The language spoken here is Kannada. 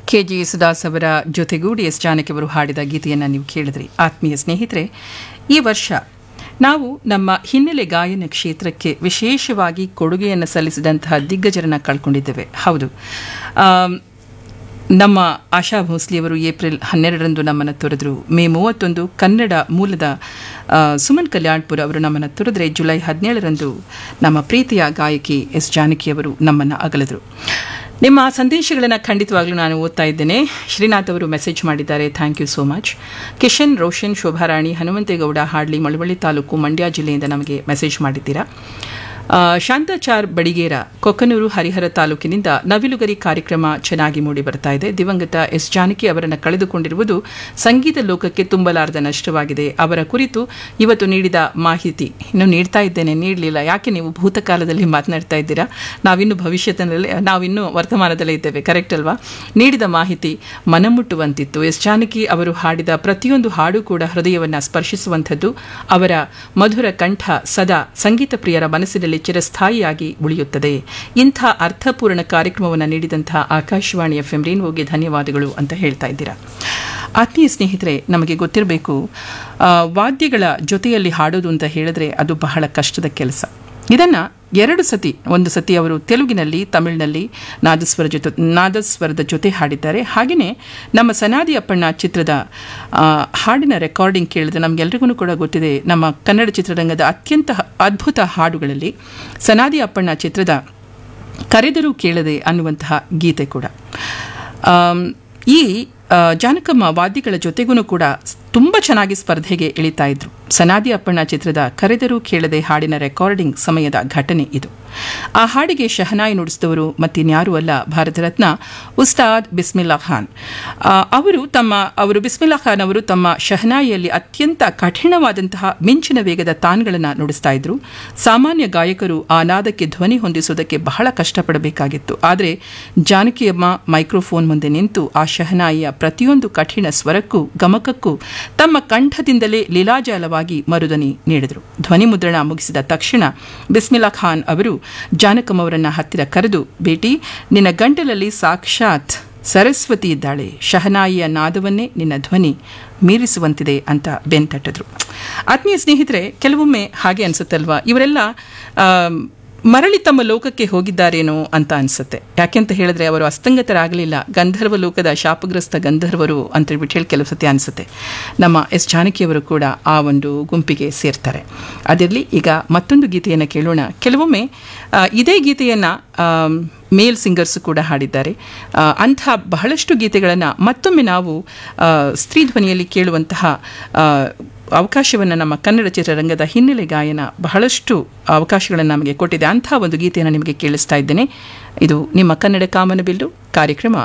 ಕೆ ಜಿ ಯೇಸುದಾಸ್ ಅವರ ಜೊತೆಗೂಡಿ ಎಸ್ ಜಾನಕಿ ಅವರು ಹಾಡಿದ ಗೀತೆಯನ್ನು ನೀವು ಕೇಳಿದ್ರಿ ಆತ್ಮೀಯ ಸ್ನೇಹಿತರೆ ಈ ವರ್ಷ ನಾವು ನಮ್ಮ ಹಿನ್ನೆಲೆ ಗಾಯನ ಕ್ಷೇತ್ರಕ್ಕೆ ವಿಶೇಷವಾಗಿ ಕೊಡುಗೆಯನ್ನು ಸಲ್ಲಿಸಿದಂತಹ ದಿಗ್ಗಜರನ್ನು ಕಳ್ಕೊಂಡಿದ್ದೇವೆ ಹೌದು ಆಮ್, ನಮ್ಮ ಆಶಾ ಭೋಸ್ಲೆಯವರು ಏಪ್ರಿಲ್ ಹನ್ನೆರಡರಂದು ನಮ್ಮನ್ನು ತೊರೆದರು ಮೇ ಮೂವತ್ತೊಂದು ಕನ್ನಡ ಮೂಲದ ಆ, ಸುಮನ್ ಕಲ್ಯಾಣ್ಪುರ ಅವರು ನಮ್ಮನ್ನು ತೊರೆದರೆ ಜುಲೈ ಹದಿನೇಳರಂದು ನಮ್ಮ ಪ್ರೀತಿಯ ಗಾಯಕಿ ಎಸ್ ಜಾನಕಿಯವರು ನಮ್ಮನ್ನು ಅಗಲಿದರು ನಿಮ್ಮ ಸಂದೇಶಗಳನ್ನು ಖಂಡಿತವಾಗ್ಲೂ ನಾನು ಓದ್ತಾ ಇದ್ದೇನೆ ಶ್ರೀನಾಥ್ ಅವರು ಮೆಸೇಜ್ ಮಾಡಿದ್ದಾರೆ thank you so much Kishan Roshan Shobharani Hanumanthegowda Hadli Malavalli taluk Mandya ಜಿಲ್ಲೆಯಿಂದ ನಮಗೆ ಮೆಸೇಜ್ ಮಾಡಿದ್ದೀರಾ ಆ, ಶಾಂತಾಚಾರ್ ಬಡಿಗೇರ ಕೊಕ್ಕನೂರು ಹರಿಹರ ತಾಲೂಕಿನಿಂದ ನವಿಲುಗರಿ ಕಾರ್ಯಕ್ರಮ ಚೆನ್ನಾಗಿ ಮೂಡಿ ಬರ್ತಾ ಇದೆ ದಿವಂಗತ ಎಸ್ ಜಾನಕಿ ಅವರನ್ನು ಕಳೆದುಕೊಂಡಿರುವುದು ಸಂಗೀತ ಲೋಕಕ್ಕೆ ತುಂಬಲಾರದ ನಷ್ಟವಾಗಿದೆ ಅವರ ಕುರಿತು ಇವತ್ತು ನೀಡಿದ ಮಾಹಿತಿ ಇನ್ನು ನೀಡ್ತಾ ಇದ್ದೇನೆ ನೀಡಲಿಲ್ಲ ಯಾಕೆ ನೀವು ಭೂತಕಾಲದಲ್ಲಿ ಮಾತನಾಡ್ತಾ ಇದ್ದೀರಾ ನಾವಿನ್ನು ಭವಿಷ್ಯದಲ್ಲಿ ನಾವಿನ್ನು ವರ್ತಮಾನದಲ್ಲೇ ಇದ್ದೇವೆ ಕರೆಕ್ಟ್ ಅಲ್ವಾ ನೀಡಿದ ಮಾಹಿತಿ ಮನಮುಟ್ಟುವಂತಿತ್ತು ಎಸ್ ಜಾನಕಿ ಅವರು ಹಾಡಿದ ಪ್ರತಿಯೊಂದು ಹಾಡು ಕೂಡ ಹೃದಯವನ್ನು ಸ್ಪರ್ಶಿಸುವಂಥದ್ದು ಅವರ ಮಧುರ ಕಂಠ ಸದಾ ಸಂಗೀತ ಪ್ರಿಯರ ಮನಸ್ಸಿನಲ್ಲಿ ಚಿರಸ್ಥಾಯಿಯಾಗಿ ಉಳಿಯುತ್ತದೆ ಇಂಥ ಅರ್ಥಪೂರ್ಣ ಕಾರ್ಯಕ್ರಮವನ್ನು ನೀಡಿದಂತಹ ಆಕಾಶವಾಣಿ ಎಫ್ ಎಂ ರೇನ್ವೋಗೆ ಧನ್ಯವಾದಗಳು ಅಂತ ಹೇಳ್ತಾ ಇದ್ದೀರಾ ಆತ್ಮೀಯ ಸ್ನೇಹಿತರೆ ನಮಗೆ ಗೊತ್ತಿರಬೇಕು ಆ, ವಾದ್ಯಗಳ ಜೊತೆಯಲ್ಲಿ ಹಾಡೋದು ಅಂತ ಹೇಳಿದ್ರೆ ಅದು ಬಹಳ ಕಷ್ಟದ ಕೆಲಸ ಇದನ್ನು ಎರಡು ಸತಿ ಒಂದು ಸತಿ ಅವರು ತೆಲುಗಿನಲ್ಲಿ ತಮಿಳಿನಲ್ಲಿ ನಾದಸ್ವರ ಜೊತೆ ನಾದಸ್ವರದ ಜೊತೆ ಹಾಡಿದ್ದಾರೆ ಹಾಗೆಯೇ ನಮ್ಮ ಸನಾದಿ ಅಪ್ಪಣ್ಣ ಚಿತ್ರದ ಆ, ಹಾಡಿನ ರೆಕಾರ್ಡಿಂಗ್ ಕೇಳಿದ್ರೆ ನಮಗೆಲ್ರಿಗೂ ಕೂಡ ಗೊತ್ತಿದೆ ನಮ್ಮ ಕನ್ನಡ ಚಿತ್ರರಂಗದ ಅತ್ಯಂತ ಹ- ಅದ್ಭುತ ಹಾಡುಗಳಲ್ಲಿ ಸನಾದಿ ಅಪ್ಪಣ್ಣ ಚಿತ್ರದ ಕರೆದರೂ ಕೇಳದೆ ಅನ್ನುವಂತಹ ಗೀತೆ ಕೂಡ ಆಮ್, ಈ ಆ, ಜಾನಕಮ್ಮ ವಾದ್ಯಗಳ ಜೊತೆಗೂ ಕೂಡ ತುಂಬ ಚೆನ್ನಾಗಿ ಸ್ಪರ್ಧೆಗೆ ಇಳಿತಾ ಇದ್ರು ಸನಾದಿ ಅಪ್ಪಣ್ಣ ಚಿತ್ರದ ಕರೆದರೂ ಕೇಳದೆ ಹಾಡಿನ ರೆಕಾರ್ಡಿಂಗ್ ಸಮಯದ ಘಟನೆ ಇದು ಆ ಹಾಡಿಗೆ ಶಹನಾಯಿ ನುಡಿಸಿದವರು ಮತ್ತಿನ್ಯಾರೂ ಅಲ್ಲ ಭಾರತ ರತ್ನ ಉಸ್ತಾದ್ ಬಿಸ್ಮಿಲ್ಲಾ ಖಾನ್ ಆ, ಅವರು ತಮ್ಮ ಅವರು ಬಿಸ್ಮಿಲ್ಲಾ ಖಾನ್ ಅವರು ತಮ್ಮ ಶಹನಾಯಿಯಲ್ಲಿ ಅತ್ಯಂತ ಕಠಿಣವಾದಂತಹ ಮಿಂಚಿನ ವೇಗದ ತಾನ್ಗಳನ್ನು ನುಡಿಸ್ತಾ ಇದ್ರು ಸಾಮಾನ್ಯ ಗಾಯಕರು ಆ ನಾದಕ್ಕೆ ಧ್ವನಿ ಹೊಂದಿಸುವುದಕ್ಕೆ ಬಹಳ ಕಷ್ಟಪಡಬೇಕಾಗಿತ್ತು ಆದರೆ ಜಾನಕಿಯಮ್ಮ ಮೈಕ್ರೋಫೋನ್ ಮುಂದೆ ನಿಂತು ಆ ಶಹನಾಯಿಯ ಪ್ರತಿಯೊಂದು ಕಠಿಣ ಸ್ವರಕ್ಕೂ ಗಮಕಕ್ಕೂ ತಮ್ಮ ಕಂಠದಿಂದಲೇ ಲೀಲಾಜಾಲವಾಗಿ ಮರುದನಿ ನೀಡಿದರು ಧ್ವನಿ ಮುದ್ರಣ ಮುಗಿಸಿದ ತಕ್ಷಣ ಬಿಸ್ಮಿಲ್ಲಾ ಖಾನ್ ಅವರು ಜಾನಕಮ್ಮ ಅವರನ್ನ ಹತ್ತಿರ ಕರೆದು ಬೇಟಿ ನಿನ್ನ ಗಂಟಲಲ್ಲಿ ಸಾಕ್ಷಾತ್ ಸರಸ್ವತಿ ಇದ್ದಾಳೆ ಶಹನಾಯಿಯ ನಾದವನ್ನೇ ನಿನ್ನ ಧ್ವನಿ ಮೀರಿಸುವಂತಿದೆ ಅಂತ ಬೆನ್ತಟ್ಟಿದ್ರು ಆತ್ಮೀಯ ಸ್ನೇಹಿತರೆ ಕೆಲವೊಮ್ಮೆ ಹಾಗೆ ಅನ್ಸುತ್ತಲ್ವಾ ಇವರೆಲ್ಲ ಆಮ್, ಮರಳಿ ತಮ್ಮ ಲೋಕಕ್ಕೆ ಹೋಗಿದ್ದಾರೇನೋ ಅಂತ ಅನ್ಸುತ್ತೆ ಯಾಕೆಂತ ಹೇಳಿದ್ರೆ ಅವರು ಅಸ್ತಂಗತರಾಗಲಿಲ್ಲ ಗಂಧರ್ವ ಲೋಕದ ಶಾಪಗ್ರಸ್ತ ಗಂಧರ್ವರು ಅಂತ ಹೇಳ್ಬಿಟ್ಟು ಹೇಳಿ ಕೆಲವು ಸತಿ ಅನಿಸುತ್ತೆ ನಮ್ಮ ಎಸ್ ಜಾನಕಿಯವರು ಕೂಡ ಆ ಒಂದು ಗುಂಪಿಗೆ ಸೇರ್ತಾರೆ ಅದಿರಲಿ ಈಗ ಮತ್ತೊಂದು ಗೀತೆಯನ್ನು ಕೇಳೋಣ ಕೆಲವೊಮ್ಮೆ ಆ, ಇದೇ ಗೀತೆಯನ್ನು ಮೇಲ್ ಸಿಂಗರ್ಸ್ ಕೂಡ ಹಾಡಿದ್ದಾರೆ ಆ, ಅಂಥ ಬಹಳಷ್ಟು ಗೀತೆಗಳನ್ನು ಮತ್ತೊಮ್ಮೆ ನಾವು ಆ, ಸ್ತ್ರೀ ಧ್ವನಿಯಲ್ಲಿ ಕೇಳುವಂತಹ ಆ, ಅವಕಾಶವನ್ನು ನಮ್ಮ ಕನ್ನಡ ಚಿತ್ರರಂಗದ ಹಿನ್ನೆಲೆ ಗಾಯನ ಬಹಳಷ್ಟು ಅವಕಾಶಗಳನ್ನು ನಮಗೆ ಕೊಟ್ಟಿದೆ ಅಂಥ ಒಂದು ಗೀತೆಯನ್ನು ನಿಮಗೆ ಕೇಳಿಸ್ತಾ ಇದ್ದೇನೆ ಇದು ನಿಮ್ಮ ಕನ್ನಡ ಕಾಮನಬಿಲ್ಲು ಕಾರ್ಯಕ್ರಮ